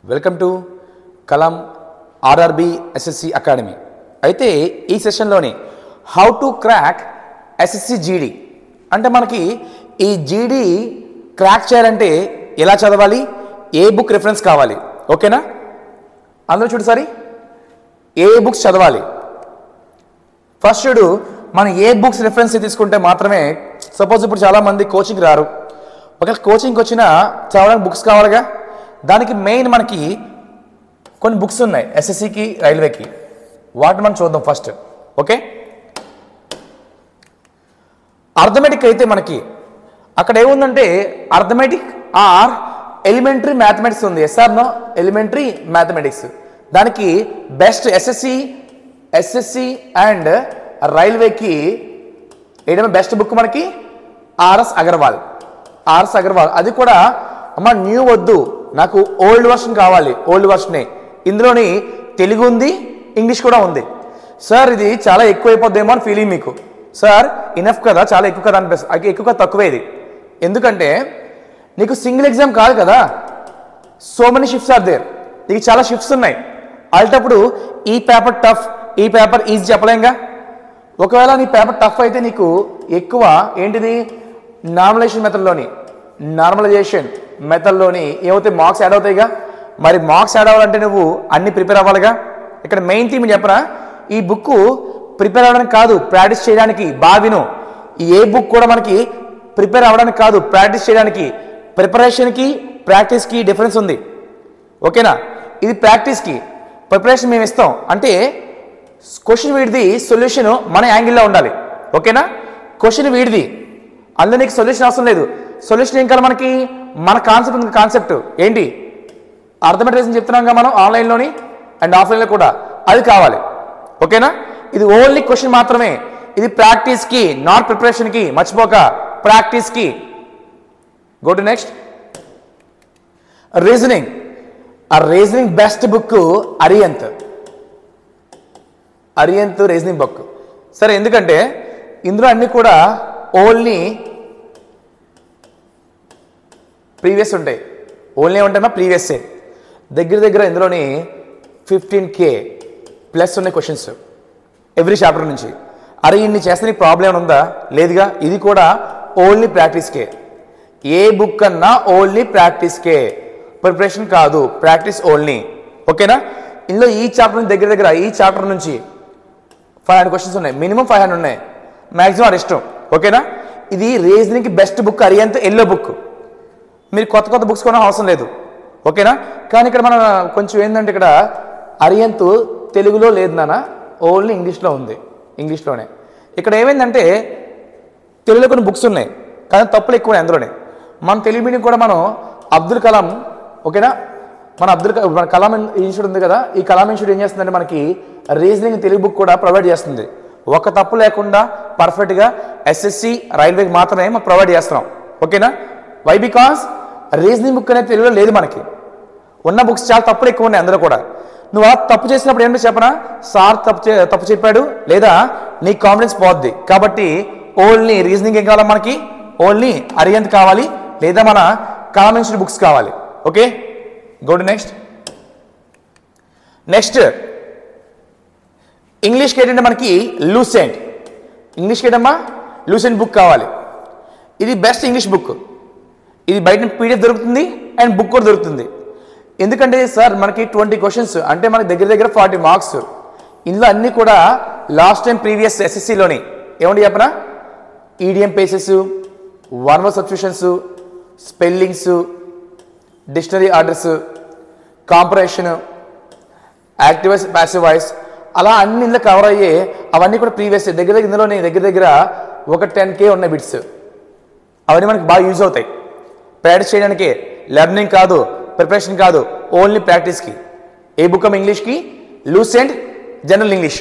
welcome to Kalam RRB SSC academy అయితే ఈ సెషన్లోని how to crack SSC GD అంటే మనకి ఈ జీడీ క్రాక్ చేయాలంటే ఎలా చదవాలి ఏ బుక్ రిఫరెన్స్ కావాలి ఓకేనా అందరూ చూడు సారి ఏ బుక్స్ చదవాలి ఫస్ట్ చూడు మనం ఏ బుక్స్ రిఫరెన్స్ తీసుకుంటే మాత్రమే సపోజ్ ఇప్పుడు చాలామంది కోచింగ్ రారు ఒకవేళ కోచింగ్కి వచ్చినా చదవడానికి బుక్స్ కావాలిగా దానికి మెయిన్ మనకి కొన్ని బుక్స్ ఉన్నాయి ఎస్ఎస్సికి రైల్వేకి వాటిని మనం చూద్దాం ఫస్ట్ ఓకే అర్థమెటిక్ అయితే మనకి అక్కడ ఏముందంటే అర్థమెటిక్ ఆర్ ఎలిమెంటరీ మ్యాథమెటిక్స్ ఉంది ఎస్ఆర్నో ఎలిమెంటరీ మ్యాథమెటిక్స్ దానికి బెస్ట్ ఎస్ఎస్సి ఎస్ఎస్సి అండ్ రైల్వేకి ఏదైనా బెస్ట్ బుక్ మనకి ఆర్ఎస్ అగర్వాల్ ఆర్ఎస్ అగర్వాల్ అది కూడా అమ్మ న్యూ వద్దు నాకు ఓల్డ్ వర్షన్ కావాలి ఓల్డ్ వర్షనే ఇందులోని తెలుగు ఉంది ఇంగ్లీష్ కూడా ఉంది సార్ ఇది చాలా ఎక్కువైపోద్దేమో అని ఫీలింగ్ మీకు సార్ ఇనఫ్ కదా చాలా ఎక్కువ కదా అనిపిస్తుంది ఎక్కువ కదా తక్కువే ఇది ఎందుకంటే నీకు సింగిల్ ఎగ్జామ్ కాదు కదా so many shifts are there నీకు చాలా షిఫ్ట్స్ ఉన్నాయి అలాంటప్పుడు ఈ పేపర్ టఫ్ ఈ పేపర్ ఈజీ చెప్పలేంగా ఒకవేళ నీ పేపర్ టఫ్ అయితే నీకు ఎక్కువ ఏంటిది నార్మలైజేషన్ మెథడ్లోని నార్మలైజేషన్ మెథడ్లోని ఏమవుతాయి మార్క్స్ యాడ్ అవుతాయిగా మరి మార్క్స్ యాడ్ అవ్వాలంటే నువ్వు అన్ని ప్రిపేర్ అవ్వాలిగా ఇక్కడ మెయిన్ థీమ్ చెప్పరా ఈ బుక్ ప్రిపేర్ అవ్వడానికి కాదు ప్రాక్టీస్ చేయడానికి బాగా విను ఈ ఏ బుక్ కూడా మనకి ప్రిపేర్ అవ్వడానికి కాదు ప్రాక్టీస్ చేయడానికి ప్రిపరేషన్కి ప్రాక్టీస్కి డిఫరెన్స్ ఉంది ఓకేనా ఇది ప్రాక్టీస్కి ప్రిపరేషన్ మేము ఇస్తాం అంటే క్వశ్చన్ వీడిది సొల్యూషన్ మన యాంగిల్లో ఉండాలి ఓకేనా క్వశ్చన్ వీడిది అందులో నీకు సొల్యూషన్ అవసరం లేదు సొల్యూషన్ ఏం కావాలి మనకి మన కాన్సెప్ట్ ఉంది కాన్సెప్ట్ ఏంటి అర్థమెటిక్ చెప్తున్నాం కదా మనం ఆన్లైన్లోని అండ్ ఆఫ్లైన్లో కూడా అది కావాలి ఓకేనా ఇది ఓన్లీ క్వశ్చన్ మాత్రమే ఇది ప్రాక్టీస్కి నాట్ ప్రిపరేషన్కి మర్చిపోక ప్రాక్టీస్కి గో టు నెక్స్ట్ రీజనింగ్ ఆ reasoning best book Arihant Arihant reasoning book సరే ఎందుకంటే ఇందులో అన్ని కూడా ఓన్లీ ప్రీవియస్ ఉంటాయి ఓన్లీ ఏమంటామా ప్రీవియస్సే దగ్గర దగ్గర ఇందులోని ఫిఫ్టీన్ కే ప్లస్ ఉన్నాయి క్వశ్చన్స్ ఎవ్రీ చాప్టర్ నుంచి అరే ఇన్ని చేస్తే నీకు ప్రాబ్లం ఉందా లేదుగా ఇది కూడా ఓన్లీ ప్రాక్టీస్కే ఏ బుక్ అన్నా ఓన్లీ ప్రాక్టీస్కే ప్రిపరేషన్ కాదు ప్రాక్టీస్ ఓన్లీ ఓకేనా ఇందులో ఈ చాప్టర్ నుంచి దగ్గర దగ్గర ఈ చాప్టర్ నుంచి ఫైవ్ హండ్రెడ్ క్వశ్చన్స్ ఉన్నాయి మినిమం ఫైవ్ హండ్రెడ్ ఉన్నాయి మ్యాక్సిమం అది ఇష్టం ఓకేనా ఇది రీజనింగ్కి best book Arihant yellow book మీరు కొత్త కొత్త బుక్స్ కొన అవసరం లేదు ఓకేనా కానీ ఇక్కడ మన కొంచెం ఏంటంటే ఇక్కడ అరియంతు తెలుగులో లేదు నాన్న ఓన్లీ ఇంగ్లీష్లో ఉంది ఇంగ్లీష్లోనే ఇక్కడ ఏమైందంటే తెలుగులో కొన్ని బుక్స్ ఉన్నాయి కానీ తప్పులు ఎక్కువ ఉన్నాయి అందులోనే మన తెలుగు మీడియం కూడా మనం అబ్దుల్ కలాం ఓకేనా మన అబ్దుల్ క- మన కలాం ఇన్స్టిట్యూట్ ఉంది కదా ఈ కలాం ఇన్స్టిట్యూట్ ఏం చేస్తుందంటే మనకి రీజనింగ్ తెలుగు బుక్ కూడా ప్రొవైడ్ చేస్తుంది ఒక తప్పు లేకుండా పర్ఫెక్ట్గా ఎస్ఎస్సి రైల్వేకి మాత్రమే మనం ప్రొవైడ్ చేస్తున్నాం ఓకేనా వై బికాస్ రీజనింగ్ బుక్ అనేది తెలుగులో లేదు మనకి ఉన్న బుక్స్ చాలా తప్పులు ఎక్కువ ఉన్నాయి అందులో కూడా నువ్వు అలా తప్పు చేసినప్పుడు ఏంటో చెప్పనా సార్ తప్పు చే తప్పు చెప్పాడు లేదా నీ కాన్ఫిడెన్స్ పోద్ది కాబట్టి ఓన్లీ రీజనింగ్ ఏం కావాలి మనకి ఓన్లీ అరియంత్ కావాలి లేదా మన కామెంట్స్ బుక్స్ కావాలి okay go to next next ఇంగ్లీష్కి ఏంటంటే మనకి లూసెంట్ ఇంగ్లీష్కి ఏంటమ్మా లూసెంట్ బుక్ కావాలి ఇది బెస్ట్ ఇంగ్లీష్ బుక్ ఇది బయట పీడిఎఫ్ దొరుకుతుంది అండ్ బుక్ కూడా దొరుకుతుంది ఎందుకంటే సార్ మనకి ట్వంటీ క్వశ్చన్స్ అంటే మనకి దగ్గర దగ్గర ఫార్టీ మార్క్స్ ఇందులో అన్నీ కూడా లాస్ట్ టైం ప్రీవియస్ ఎస్ఎస్సిలోని ఏమండి చెప్పనా idiom phrases one word substitutions spellings dictionary orders comparison active voice passive voice అలా అన్ని ఇందులో కవర్ అయ్యే అవన్నీ కూడా ప్రీవియస్ దగ్గర దగ్గర ఇందులోనే దగ్గర దగ్గర ఒక టెన్ కే ఉన్నాయి బిట్స్ అవన్నీ మనకి బాగా యూజ్ అవుతాయి ప్రాక్టీస్ చేయడానికి లెర్నింగ్ కాదు ప్రిపరేషన్ కాదు ఓన్లీ ప్రాక్టీస్కి ఏ బుక్ అమ్ ఇంగ్లీష్కి Lucent general English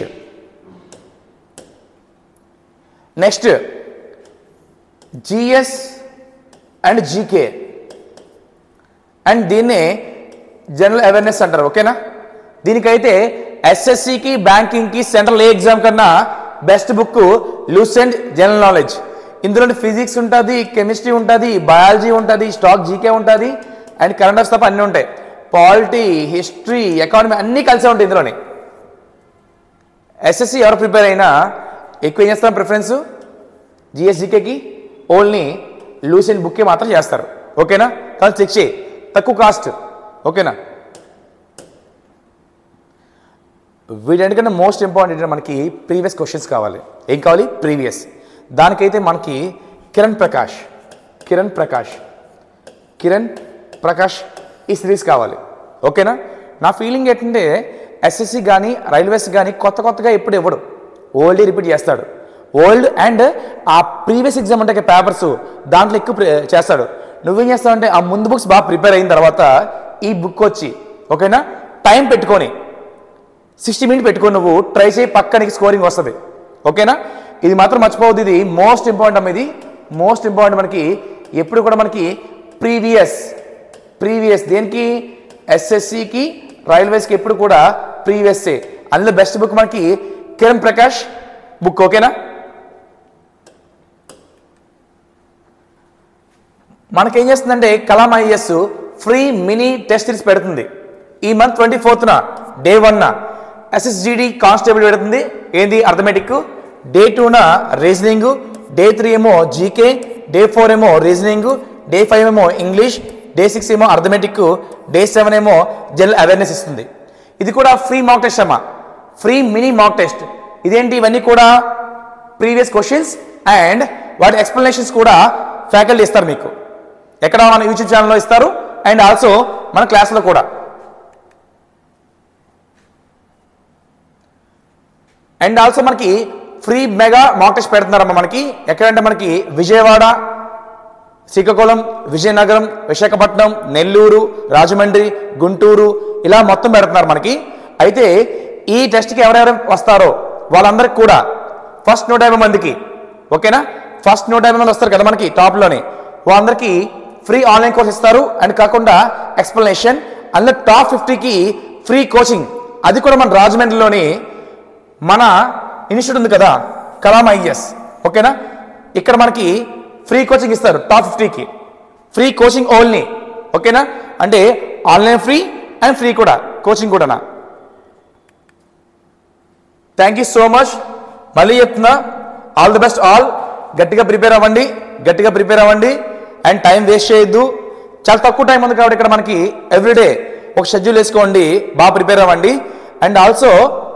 next GS and GK and దీన్నే జనరల్ అవేర్నెస్ అంటారు ఓకేనా దీనికైతే ఎస్ఎస్సికి బ్యాంకింగ్కి సెంట్రల్ ఏ ఎగ్జామ్ కన్నా best book Lucent general knowledge ఇందులో ఫిజిక్స్ ఉంటుంది కెమిస్ట్రీ ఉంటుంది బయాలజీ ఉంటుంది స్టాక్ జీకే ఉంటుంది అండ్ కరెంట్ అఫైర్స్ తప్ప అన్నీ ఉంటాయి పాలిటీ హిస్టరీ ఎకానమీ అన్నీ కలిసే ఉంటాయి ఇందులోనే ఎస్ఎస్సి ఎవరు ప్రిపేర్ అయినా ఎక్కువ ఏం చేస్తాం ప్రిఫరెన్స్ జిఎస్జికేకి ఓన్లీ లూసెంట్ బుక్కే మాత్రం చేస్తారు ఓకేనా కానీ చెక్ చేయి తక్కువ కాస్ట్ ఓకేనా వీటన్నిటికన్నా మోస్ట్ ఇంపార్టెంట్ మనకి ప్రీవియస్ క్వశ్చన్స్ కావాలి ఏం కావాలి ప్రీవియస్ దానికైతే మనకి కిరణ్ ప్రకాష్ కిరణ్ ప్రకాష్ కిరణ్ ప్రకాష్ ఈ సిరీస్ కావాలి ఓకేనా నా ఫీలింగ్ ఏంటంటే ఎస్ఎస్సి కానీ రైల్వేస్ కానీ కొత్త కొత్తగా ఎప్పుడు ఇవ్వడు ఓల్డ్ రిపీట్ చేస్తాడు ఓల్డ్ అండ్ ఆ ప్రీవియస్ ఎగ్జామ్ అంటే పేపర్స్ దాంట్లో ఎక్కువ ప్రి- చేస్తాడు నువ్వేం చేస్తావంటే ఆ ముందు బుక్స్ బాగా ప్రిపేర్ అయిన తర్వాత ఈ బుక్ వచ్చి ఓకేనా టైం పెట్టుకొని సిక్స్టీ మినిట్ పెట్టుకొని నువ్వు ట్రై చేయి పక్క నీకు స్కోరింగ్ వస్తుంది ఓకేనా ఇది మాత్రం మర్చిపోవద్దు ఇది మోస్ట్ ఇంపార్టెంట్ అమ్మ ఇది మోస్ట్ ఇంపార్టెంట్ మనకి ఎప్పుడు కూడా మనకి ప్రీవియస్ ప్రీవియస్ దేనికి ఎస్ఎస్సికి రైల్వేస్కి ఎప్పుడు కూడా ప్రీవియస్ అందులో బెస్ట్ బుక్ మనకి కిరణ్ ప్రకాష్ బుక్ ఓకేనా మనకేం చేస్తుందంటే Kalam IAS free mini test series పెడుతుంది ఈ మంత్ ట్వంటీ ఫోర్త్న డే వన్న ఎస్ఎస్జిడి కానిస్టేబుల్ పెడుతుంది ఏంది arithmetic day two reasoning day three ఏమో జీకే డే ఫోర్ ఏమో రీజనింగ్ డే ఫైవ్ ఏమో ఇంగ్లీష్ డే సిక్స్ ఏమో అర్థమెటిక్ డే సెవెన్ ఏమో జనరల్ అవేర్నెస్ ఇస్తుంది ఇది కూడా ఫ్రీ మాక్ టెస్ట్ అమ్మా ఫ్రీ మినీ మాక్ టెస్ట్ ఇదేంటి ఇవన్నీ కూడా ప్రీవియస్ క్వశ్చన్స్ అండ్ వాటి ఎక్స్ప్లెనేషన్స్ కూడా ఫ్యాకల్టీ ఇస్తారు మీకు ఎక్కడ మన యూట్యూబ్ ఛానల్లో ఇస్తారు అండ్ ఆల్సో మన క్లాస్లో కూడా అండ్ ఆల్సో మనకి ఫ్రీ మెగా మాక్ టెస్ట్ పెడుతున్నారమ్మా మనకి ఎక్కడంటే మనకి విజయవాడ శ్రీకాకుళం విజయనగరం విశాఖపట్నం నెల్లూరు రాజమండ్రి గుంటూరు ఇలా మొత్తం పెడుతున్నారు మనకి అయితే ఈ టెస్ట్కి ఎవరెవరు వస్తారో వాళ్ళందరికి కూడా ఫస్ట్ నూట యాభై మందికి ఓకేనా ఫస్ట్ నూట యాభై మంది వస్తారు కదా మనకి టాప్లోనే వాళ్ళందరికీ ఫ్రీ ఆన్లైన్ కోర్స్ ఇస్తారు అండ్ కాకుండా ఎక్స్ప్లెనేషన్ అందులో టాప్ ఫిఫ్టీకి ఫ్రీ కోచింగ్ అది కూడా మన రాజమండ్రిలోని మన ఇన్స్టిట్యూట్ ఉంది కదా కలాం ఐఎస్ ఓకేనా ఇక్కడ మనకి ఫ్రీ కోచింగ్ ఇస్తారు టాప్ ఫిఫ్టీకి ఫ్రీ కోచింగ్ ఓన్లీ ఓకేనా అంటే ఆన్లైన్ ఫ్రీ అండ్ ఫ్రీ కూడా కోచింగ్ కూడానా థ్యాంక్ యూ సో మచ్ మళ్ళీ చెప్తున్నా ఆల్ ది బెస్ట్ ఆల్ గట్టిగా ప్రిపేర్ అవ్వండి గట్టిగా ప్రిపేర్ అవ్వండి అండ్ టైం వేస్ట్ చేయొద్దు చాలా తక్కువ టైం ఉంది కాబట్టి ఇక్కడ మనకి ఎవ్రీడే ఒక షెడ్యూల్ వేసుకోండి బాగా ప్రిపేర్ అవ్వండి అండ్ ఆల్సో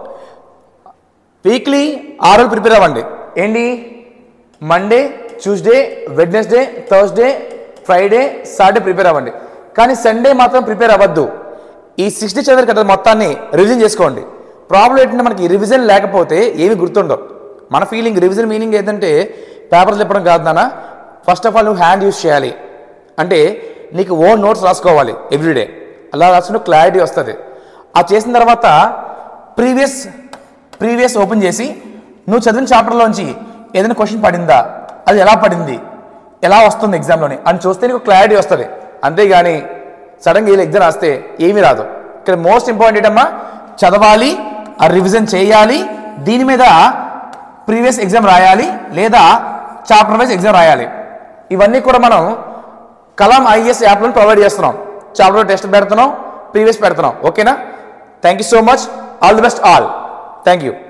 వీక్లీ ఆరు రోజులు ప్రిపేర్ అవ్వండి ఏంటి Monday Tuesday Wednesday Thursday Friday Saturday prepare అవ్వండి కానీ సండే మాత్రం ప్రిపేర్ అవ్వద్దు ఈ సిక్స్ డే చదివారు కదా మొత్తాన్ని రివిజన్ చేసుకోండి ప్రాబ్లం ఏంటంటే మనకి రివిజన్ లేకపోతే ఏమి గుర్తుండవు మన ఫీలింగ్ రివిజన్ మీనింగ్ ఏంటంటే పేపర్స్ చెప్పడం కాదు నాన్న ఫస్ట్ ఆఫ్ ఆల్ నువ్వు హ్యాండ్ యూస్ చేయాలి అంటే నీకు ఓన్ నోట్స్ రాసుకోవాలి ఎవ్రీడే అలా రాసుకుంటే క్లారిటీ వస్తుంది ఆ చేసిన తర్వాత ప్రీవియస్ ప్రీవియస్ ఓపెన్ చేసి నువ్వు చదివిన చాప్టర్లోంచి ఏదైనా క్వశ్చన్ పడిందా అది ఎలా పడింది ఎలా వస్తుంది ఎగ్జామ్లోని అని చూస్తే నీకు క్లారిటీ వస్తుంది అంతేగాని సడన్గా వీళ్ళు ఎగ్జామ్ రాస్తే ఏమీ రాదు ఇక్కడ మోస్ట్ ఇంపార్టెంట్ అమ్మా చదవాలి ఆ రివిజన్ చేయాలి దీని మీద ప్రీవియస్ ఎగ్జామ్ రాయాలి లేదా చాప్టర్ వైజ్ ఎగ్జామ్ రాయాలి ఇవన్నీ కూడా మనం కలాం ఐఎస్ యాప్లను ప్రొవైడ్ చేస్తున్నాం చాప్టర్ టెస్ట్ పెడుతున్నాం ప్రీవియస్ పెడుతున్నాం ఓకేనా thank you so much all the best all thank you